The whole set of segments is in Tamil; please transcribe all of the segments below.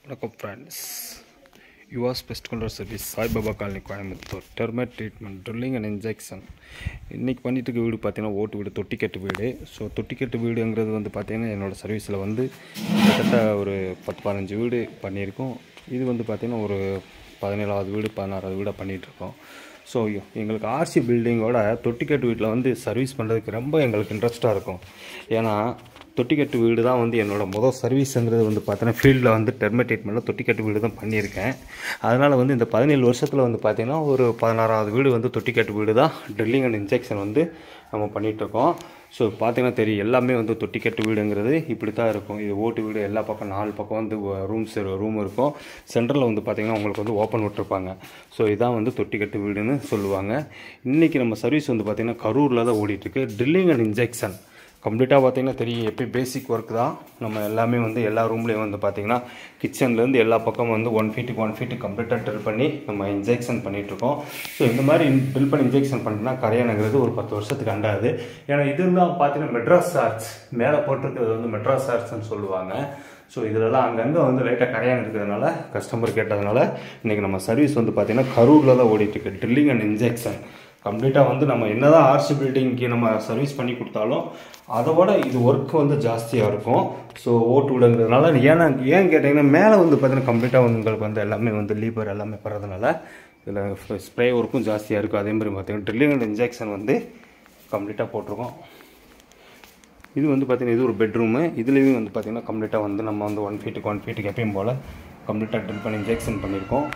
வணக்கம் friends Yuvas best colour service Saibaba colony Coimbatore termite treatment drilling and injection இன்றைக்கி பண்ணிட்டு இருக்க வீடு பார்த்தீங்கன்னா ஓட்டு வீடு தொட்டிக்கட்டு வீடு ஸோ தொட்டிக்கட்டு வீடுங்கிறது வந்து பார்த்தீங்கன்னா என்னோடய சர்வீஸில் வந்து கிட்டத்தட்ட ஒரு பத்து பதினஞ்சு வீடு பண்ணியிருக்கோம் இது வந்து பார்த்திங்கன்னா ஒரு பதினேழாவது வீடு பதினாறாவது வீடாக பண்ணிகிட்ருக்கோம் ஸோ எங்களுக்கு ஆர்சி பில்டிங்கோட தொட்டிக்கட்டு வீட்டில் வந்து சர்வீஸ் பண்ணுறதுக்கு ரொம்ப எங்களுக்கு இன்ட்ரெஸ்ட்டாக இருக்கும் ஏன்னா தொட்டிக்கட்டு வீடு தான் வந்து என்னோடய முதல் சர்வீஸுங்கிறது வந்து பார்த்தீங்கன்னா ஃபீல்டில் வந்து டெர்மேட் ட்ரீட்மெண்ட்டில் தொட்டிக்கட்டு வீடு தான் பண்ணியிருக்கேன் அதனால் வந்து இந்த பதினேழு வருஷத்தில் வந்து பார்த்திங்கன்னா ஒரு பதினாறாவது வீடு வந்து தொட்டிக்கட்டு வீடு தான் ட்ரில்லிங் அண்ட் இன்ஜெக்ஷன் வந்து நம்ம பண்ணிகிட்ருக்கோம் ஸோ பார்த்தீங்கன்னா தெரியும் எல்லாமே வந்து தொட்டிக்கட்டு வீடுங்கிறது இப்படி தான் இருக்கும் இது ஓட்டு வீடு எல்லா பக்கம் நாலு பக்கம் வந்து ரூம்ஸ் ரூம் இருக்கும் சென்டரில் வந்து பார்த்திங்கன்னா உங்களுக்கு வந்து ஓப்பன் விட்டுருப்பாங்க ஸோ இதான் வந்து தொட்டிக்கட்டு வீடுன்னு சொல்லுவாங்க இன்றைக்கி நம்ம சர்வீஸ் வந்து பார்த்திங்கன்னா கரூரில் தான் ஓடிட்டுருக்கு ட்ரில்லிங் அண்ட் இன்ஜெக்ஷன் கம்ப்ளீட்டாக பார்த்தீங்கன்னா தெரியும் எப்பயும் பேசிக் ஒர்க் தான் நம்ம எல்லாமே வந்து எல்லா ரூம்லேயும் வந்து பார்த்திங்கன்னா கிச்சன்லேருந்து எல்லா பக்கமும் வந்து ஒன் ஃபீட்டுக்கு ஒன் ஃபீட்டு கம்ப்ளீட்டாக ட்ரில் பண்ணி நம்ம இன்ஜெக்ஷன் பண்ணிகிட்ருக்கோம் ஸோ இந்த மாதிரி ட்ரில் பண்ணி இன்ஜெக்ஷன் பண்ணினா கரையானுங்கிறது ஒரு பத்து வருஷத்துக்கு அண்டாது ஏன்னா இது தான் பார்த்தீங்கன்னா மெட்ராஸ் ஆர்ட்ஸ் மேலே போட்டிருக்கிறது வந்து மெட்ராஸ் ஆர்ட்ஸ்னு சொல்லுவாங்க ஸோ இதிலலாம் அங்கங்கே வந்து லைட்டாக கரையான் இருக்கிறதுனால கஸ்டமர் கேட்டதுனால இன்றைக்கி நம்ம சர்வீஸ் வந்து பார்த்திங்கன்னா கரூரில் தான் ஓடிட்டுருக்கு ட்ரில்லிங் அண்ட் இன்ஜெக்ஷன் கம்ப்ளீட்டாக வந்து நம்ம என்ன தான் ஆர்சி பில்டிங்க்கு நம்ம சர்வீஸ் பண்ணி கொடுத்தாலும் அதை விட இது ஒர்க் வந்து ஜாஸ்தியாக இருக்கும் ஸோ ஓட்டு விடுங்கிறதுனால ஏன்னா ஏன் கேட்டிங்கன்னா மேலே வந்து பார்த்தீங்கன்னா கம்ப்ளீட்டாக வந்து உங்களுக்கு வந்து எல்லாமே வந்து லீபர் எல்லாமே படுறதுனால இதில் ஸ்ப்ரே ஒர்க்கும் ஜாஸ்தியாக இருக்கும் அதே மாதிரி பார்த்தீங்கன்னா ட்ரில்லிங் அண்ட் இன்ஜெக்ஷன் வந்து கம்ப்ளீட்டாக போட்டிருக்கோம் இது வந்து பார்த்திங்கன்னா இது ஒரு பெட்ரூமு இதுலேயும் வந்து பார்த்திங்கன்னா கம்ப்ளீட்டாக வந்து நம்ம வந்து ஒன் ஃபீட்டுக்கு ஒன் ஃபீட்டுக்கு எப்பயும் போல் கம்ப்ளீட்டாக ட்ரில் பண்ணி இன்ஜெக்ஷன் பண்ணியிருக்கோம்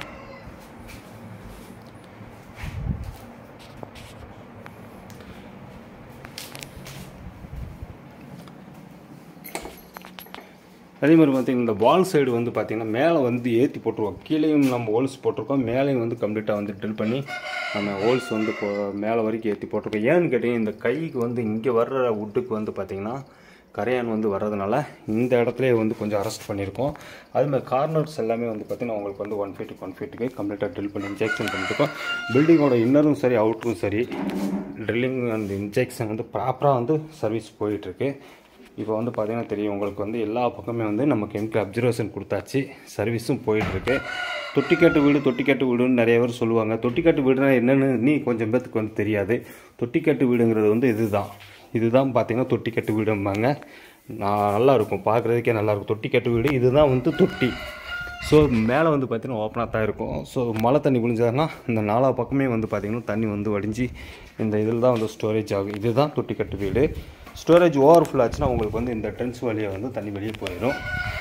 அதே மாதிரி பார்த்திங்கன்னா இந்த வால் சைடு வந்து பார்த்திங்கன்னா மேலே வந்து ஏற்றி போட்டுருவோம் கீழேயும் நம்ம ஹோல்ஸ் போட்டிருக்கோம் மேலேயும் வந்து கம்ப்ளீட்டாக வந்து ட்ரில் பண்ணி நம்ம ஹோல்ஸ் வந்து இப்போ மேலே வரைக்கும் ஏற்றி போட்டிருக்கோம் ஏன்னு கேட்டிங்கன்னா இந்த கைக்கு வந்து இங்கே வர்ற வுட்டுக்கு வந்து பார்த்திங்கன்னா கரையான் வந்து வர்றதுனால இந்த இடத்துலேயே வந்து கொஞ்சம் அரெஸ்ட் பண்ணியிருக்கோம் அதுமாதிரி கார்னர்ஸ் எல்லாமே வந்து பார்த்திங்கன்னா உங்களுக்கு வந்து ஒன் ஃபீட்டுக்கு ஒன் ஃபீட்டுக்கு கம்ப்ளீட்டாக ட்ரில் பண்ணி இன்ஜெக்ஷன் பண்ணியிருக்கோம் பில்டிங்கோட இன்னரும் சரி அவுட்டரும் சரி ட்ரில்லிங் அண்ட் இன்ஜெக்ஷன் வந்து ப்ராப்பராக வந்து சர்வீஸ் போயிட்டுருக்கு இப்போ வந்து பார்த்திங்கன்னா தெரியும் உங்களுக்கு வந்து எல்லா பக்கமே வந்து நம்ம கெமிக்கல் அப்சர்வேஷன் கொடுத்தாச்சு சர்வீஸும் போயிட்டுருக்கு தொட்டிக்காட்டு வீடு தொட்டிக்காட்டு வீடுன்னு நிறைய பேர் சொல்லுவாங்க தொட்டிக்காட்டு வீடுனா என்னென்னு நீ கொஞ்சம் பேத்துக்கு வந்து தெரியாது தொட்டிக்காட்டு வீடுங்கிறது வந்து இதுதான் இதுதான் பார்த்திங்கன்னா தொட்டிக்கட்டு வீடும்பாங்க நான் நல்லா இருக்கும் பார்க்குறதுக்கே நல்லாயிருக்கும் தொட்டிக்கட்டு வீடு இதுதான் வந்து தொட்டி ஸோ மேலே வந்து பார்த்திங்கன்னா ஓப்பனாக தான் இருக்கும் ஸோ மழை தண்ணி விழிஞ்சதுன்னா இந்த நாலா பக்கமே வந்து பார்த்திங்கன்னா தண்ணி வந்து வடிஞ்சு இந்த இதில் தான் வந்து ஸ்டோரேஜ் ஆகும் இதுதான் தொட்டிக்கட்டு வீடு ஸ்டோரேஜ் ஓவர்ஃபுல் ஆச்சுன்னா உங்களுக்கு வந்து இந்த டென்ஸ் வழியாக வந்து தண்ணி வெளியே போயிடும்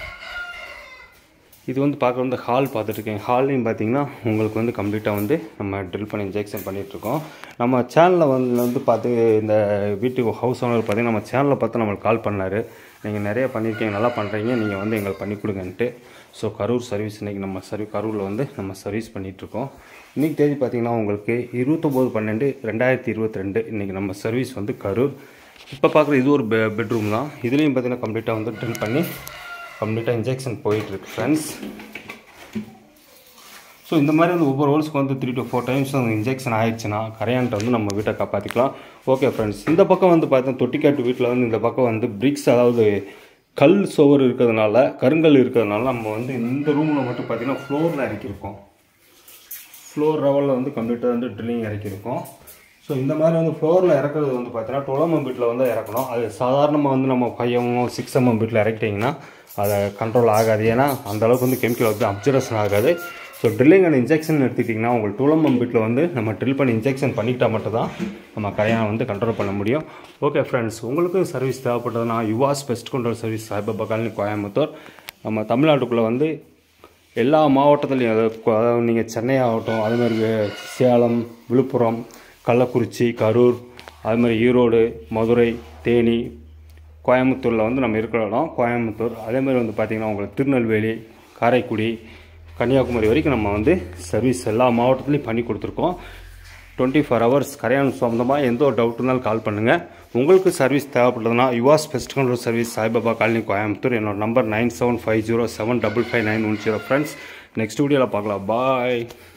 இது வந்து பார்க்க வந்து ஹால் பார்த்துட்ருக்கேன் ஹால்லையும் பார்த்தீங்கன்னா உங்களுக்கு வந்து கம்ப்ளீட்டாக வந்து நம்ம ட்ரில் பண்ணி இன்ஜெக்ஷன் பண்ணிகிட்ருக்கோம் நம்ம சேனலில் வந்து வந்து பார்த்து இந்த வீட்டுக்கு ஹவுஸ் ஓனர் பார்த்தீங்கன்னா நம்ம சேனலில் பார்த்து நம்மளுக்கு கால் பண்ணார் நீங்கள் நிறைய பண்ணியிருக்கீங்க நல்லா பண்ணுறீங்க நீங்கள் வந்து எங்களுக்கு பண்ணி கொடுங்கன்ட்டு ஸோ கரூர் சர்வீஸ் இன்றைக்கி நம்ம சர்வீ கரூரில் வந்து நம்ம சர்வீஸ் பண்ணிகிட்ருக்கோம் இன்றைக்கி தேதி பார்த்திங்கன்னா உங்களுக்கு இருபத்தொம்போது பன்னெண்டு ரெண்டாயிரத்தி இருபத்தி ரெண்டு இன்றைக்கி நம்ம சர்வீஸ் வந்து கரூர் இப்போ பார்க்குற இது ஒரு பெ பெட்ரூம் தான் இதுலேயும் பார்த்தீங்கன்னா கம்ப்ளீட்டாக வந்து ட்ரில் பண்ணி கம்ப்ளீட்டாக இன்ஜெக்ஷன் போயிட்டுருக்கு ஃப்ரெண்ட்ஸ் ஸோ இந்த மாதிரி வந்து ஒவ்வொரு ஹோல்ஸ்க்கு வந்து த்ரீ டு ஃபோர் டைம்ஸ் வந்து இன்ஜெக்ஷன் ஆயிடுச்சுன்னா கரையான்ட்ட வந்து நம்ம வீட்டை காப்பாற்றிக்கலாம் ஓகே ஃப்ரெண்ட்ஸ் இந்த பக்கம் வந்து பார்த்தா தொட்டிக்காட்டு வீட்டில் வந்து இந்த பக்கம் வந்து பிரிக்ஸ் அதாவது கல் சுவர் இருக்கிறதுனால கருங்கல் இருக்கிறதுனால நம்ம வந்து இந்த ரூமில் மட்டும் பார்த்திங்கன்னா ஃப்ளோரில் இறக்கியிருக்கோம் ஃப்ளோர் லெவலில் வந்து கம்ப்ளீட்டாக வந்து ட்ரில்லிங் இறக்கியிருக்கோம் ஸோ இந்த மாதிரி வந்து ஃப்ளோரில் இறக்குறது வந்து பார்த்தீங்கன்னா டுவெல் எம்எம் பீட்டில் வந்து இறக்கணும் அது சாதாரணமாக வந்து நம்ம ஃபைவ் எம்எம் சிக்ஸ் எம்எம் பீட்டில் இறக்கிட்டிங்கன்னா அதை கண்ட்ரோல் ஆகாது ஏன்னா அந்தளவுக்கு வந்து கெமிக்கல் வந்து அப்சர்வேஷன் ஆகாது ஸோ ட்ரில்லிங் அண்ட் இன்ஜெக்ஷன் எடுத்துக்கிட்டிங்கன்னா உங்களுக்கு டுவெல் எம்எம் பீட்டில் வந்து நம்ம ட்ரில் பண்ணி இன்ஜெக்ஷன் பண்ணிக்கிட்டால் மட்டும் தான் நம்ம கரையானை வந்து கண்ட்ரோல் பண்ண முடியும் ஓகே ஃப்ரெண்ட்ஸ் உங்களுக்கும் சர்வீஸ் தேவைப்பட்டதுன்னா Yuvas best control service Saibaba colony Coimbatore நம்ம தமிழ்நாட்டுக்குள்ளே வந்து எல்லா மாவட்டத்துலேயும் அதாவது நீங்கள் சென்னை ஆகட்டும் அது மாதிரி சேலம் விழுப்புரம் கள்ளக்குறிச்சி கரூர் அது மாதிரி ஈரோடு மதுரை தேனி கோயம்புத்தூரில் வந்து நம்ம இருக்கிற இடம் கோயம்புத்தூர் அதே மாதிரி வந்து பார்த்திங்கன்னா உங்களுக்கு திருநெல்வேலி காரைக்குடி கன்னியாகுமரி வரைக்கும் நம்ம வந்து சர்வீஸ் எல்லா மாவட்டத்துலேயும் பண்ணி கொடுத்துருக்கோம் டுவெண்ட்டி ஃபோர் ஹவர்ஸ் கரையான் சொந்தமாக எந்த ஒரு டவுட் இருந்தாலும் கால் பண்ணுங்கள் உங்களுக்கு சர்வீஸ் தேவைப்பட்டதுன்னா Yuvas best control service Saibaba colony Coimbatore என்னோட number nine seven five zero seven double five nine one zero friends next வீடியோவில் பார்க்கலாம் பாய்